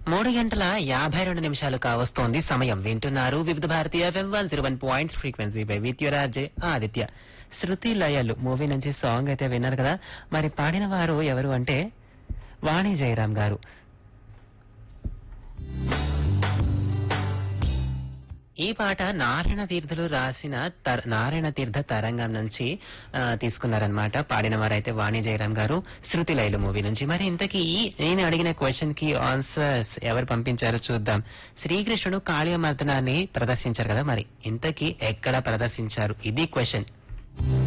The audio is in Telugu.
మూడు గంటల యాభై రెండు నిమిషాలు కావస్తోంది సమయం వింటున్నారు Vividh Bharati FM one zero one point frequency by విత్యురాజే ఆదిత్య శృతి లయలు మూవీ నుంచి సాంగ్ అయితే విన్నారు కదా మరి పాడిన వారు ఎవరు అంటే వాణి జయరాం గారు ఈ పాట నారాయణ తీర్థులు రాసిన తర- నారాయణ తీర్థ తరంగం నుంచి ఆ, తీసుకున్నారనమాట పాడిన వారైతే వాణి జయరాం గారు శృతి లైలు మూవీ నుంచి మరి ఇంతకీ నేను అడిగిన క్వశ్చన్ కి ఆన్సర్స్ ఎవరు పంపించారో చూద్దాం శ్రీకృష్ణుడు కాళీయ మర్దనాన్ని ప్రదర్శించారు కదా మరి ఇంతకీ ఎక్కడ ప్రదర్శించారు ఇది క్వశ్చన్